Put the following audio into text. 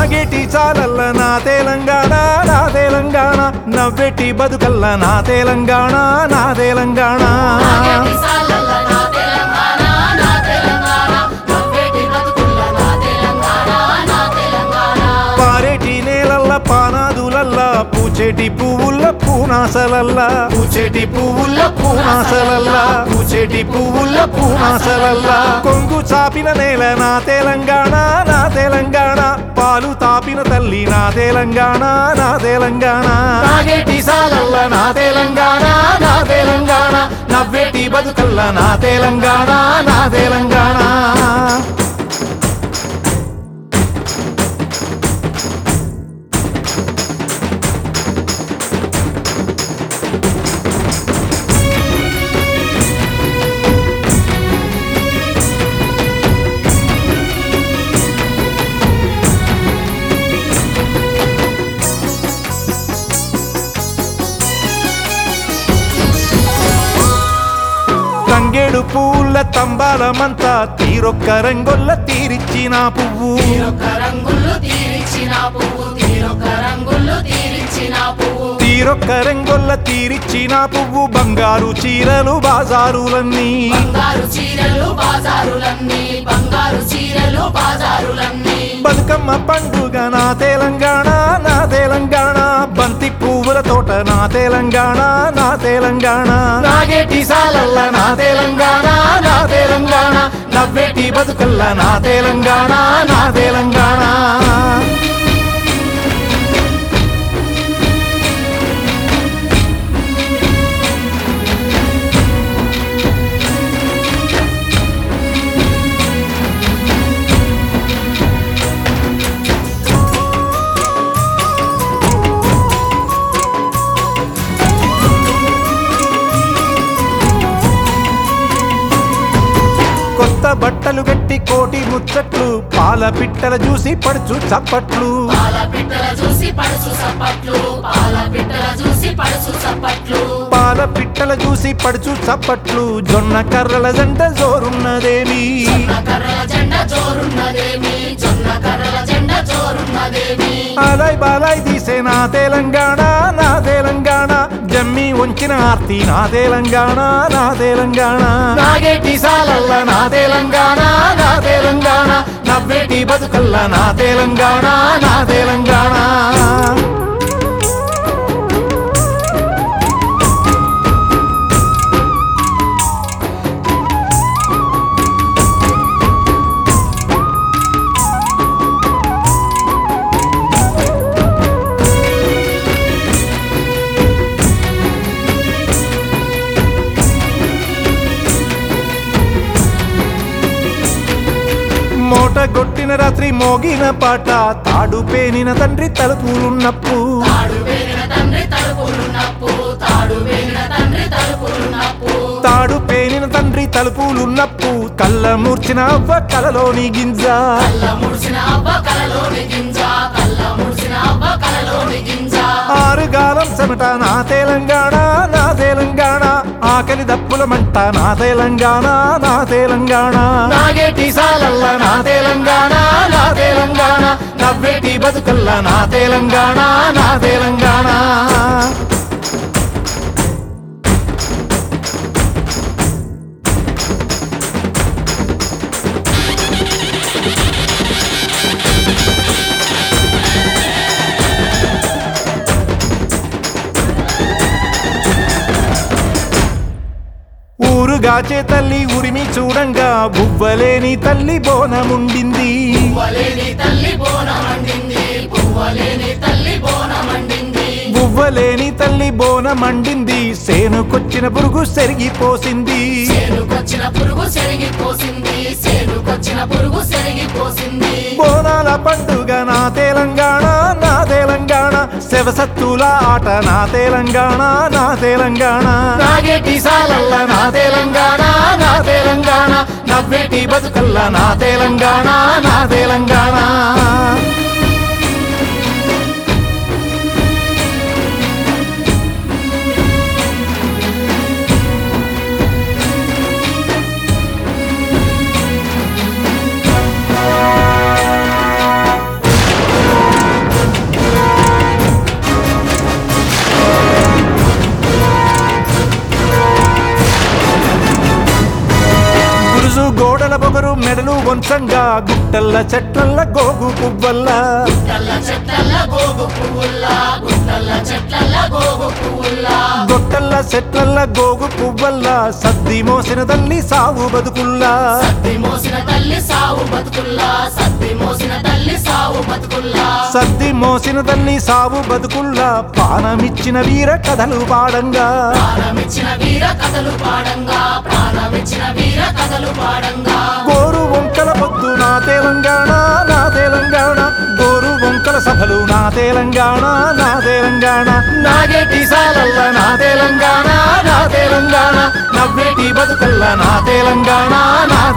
నాగేటి చాలల్ల నా తెలంగాణ నా తెలంగాణ నవ్వెటి బతుకల్ల నా తెలంగాణ నా తెలంగాణ నాగేటి సాలల్ల నా తెలంగాణ నా తెలంగాణ నవ్వేటి బతుకుల్ల నా తెలంగాణ నా తెలంగాణ పారేటి నేలల్ల పానాదులల్ల పూచేటి పువ్వుల్ల పూనాసలల్ల పూచేటి పువ్వుల్ల పూనాసలల్ల పూచేటి పువ్వుల్ల పూనాసలల్ల కొంగు చాపిన నేల నా తెలంగాణ నా తెలంగాణ పాలు తాపిన తల్లి నా తెలంగాణ నా తెలంగాణ నాగేటి సాలల్ల నా తెలంగాణ నా తెలంగాణ నవ్వేటి బతుకల్ల నా తెలంగాణ నా తెలంగాణ తంగేడు పూల తంబాలమంతా తీరొక్క రంగొల్ల తీరిచ్చిన పువ్వు తీరొక్క రంగులు తీరిచ్చిన పువ్వు తీరొక్క రంగులు తీరిచ్చిన పువ్వు తీరొక్క రంగొల్ల తీరిచ్చిన పువ్వు బంగారు చీరలు బాజారులన్నీ బంగారు చీరలు బాజారులన్నీ బంగారు చీరలు బాజారులన్నీ బతుకమ్మ పండుగ నా తెలంగాణ నా తెలంగాణ బంతి పువ్వుల తోట నా తెలంగాణ నా తెలంగాణ నాగేటి సాలల్ల నా తెలంగాణ నా తెలంగాణ నవ్వేటి బతుకల్ల నా తెలంగాణ నా తెలంగాణ కొత్త బట్టలు గట్టి కోటి ముచ్చట్లు పాల పిట్టల చూసి పడుచు చప్పట్లు పాల పిట్టల చూసి పడుచు సప్పట్లు పాల పిట్టల చూసి పడుచు సప్పట్లు పాల పిట్టల చూసి పడుచు చప్పట్లు జొన్న కర్రల జంట జోరున్నదేమి జొన్న కర్రల జెండ జోరున్నదేమి జొన్న కర్రల జెండ జోరున్నదేమి అలాయ్ బాలాయ్ తీసే నా తెలంగాణ నా తెలంగాణ జమ్మి ఉంచిన ఆర్తి నా తెలంగాణ నా తెలంగాణ నాగేటి సాలల్ల నా తెలంగాణ నా తెలంగాణ నవ్వేటి బతుకల్ల నా తెలంగాణ నా తెలంగాణ మోట గొట్టిన రాత్రి మోగిన పాట తాడు పేనిన తండ్రి తలుపులున్నప్పు తాడు వేలిన తండ్రి తలుపులున్నప్పు తాడు వేలిన తండ్రి తలుపులున్నప్పు తాడు పేనిన తండ్రి తలుపులున్నప్పు కళ్ళ మూర్చిన అవ్వ కలలోని గింజ కళ్ళ ముడిసిన అవ్వ కలలోని గింజ కళ్ళ ముడిసిన అవ్వ కలలోని గింజ ఆరుగాలం చెమట నా తెలంగాణ నా తెలంగాణ ఆకలి దప్పుల మంట నా తెలంగాణ నా తెలంగాణ నాగేటి సాలల్ల నా తెలంగాణ నా తెలంగాణ నవ్వేటి బతుకల్ల నా తెలంగాణ నా తెలంగాణ ఊరుగాచే తల్లి ఉరిమి చూడంగా బువ్వలేని తల్లి బోనముండింది పువ్వలేని తల్లి బోనమండింది పువ్వలేని తల్లి బోనమండింది బువ్వలేని తల్లి బోనమండింది సేనుకొచ్చిన పురుగు సెరిగిపోసింది సేనుకొచ్చిన పురుగు సెరిగిపోసింది సేనుకొచ్చిన పురుగు సెరిగిపోసింది బోనాల పండుగ నా తెలంగాణ నా తెలంగాణ శివసత్తుల ఆట నా తెలంగాణ నా తెలంగాణ నాగేటి సాలల్ల నా తెలంగాణ నా తెలంగాణ నవ్వేటి బతుకల్ల నా తెలంగాణ నా తెలంగాణ పిల్లల పొగరు మెడలు వంచంగా గుట్టల్ల చెట్లల్ల గోగు పువ్వల్లా గుట్టల చెట్లల్ల గోగు పువ్వుల్లా గుట్టల చెట్లల్ల గోగు పువ్వుల్లా గొట్టల్ల చెట్లల్ల గోగు పువ్వల్లా సద్ది మోసిన తల్లి సాగు బతుకుల్లా సత్తి మోసిన తల్లి సావు బతుకుల్లా సత్తి మోసిన తల్లి సావు బతుకుల్లా సద్ది మోసిన తల్లి సాగు బతుకుల్లా పానమిచ్చిన వీర కథలు పాడంగా ప్రాణమిచ్చిన వీర కథలు పాడంగా ప్రాణమిచ్చిన వీర కథలు పాడంగా గోరు వంకల పొద్దు నా తెలంగాణ నా తెలంగాణ గోరు వంకల సభలు నా తెలంగాణ నా తెలంగాణ నాగేటి సాలల్ల నా తెలంగాణ నా తెలంగాణ నవ్వేటి బతుకల్ల నా తెలంగాణ నా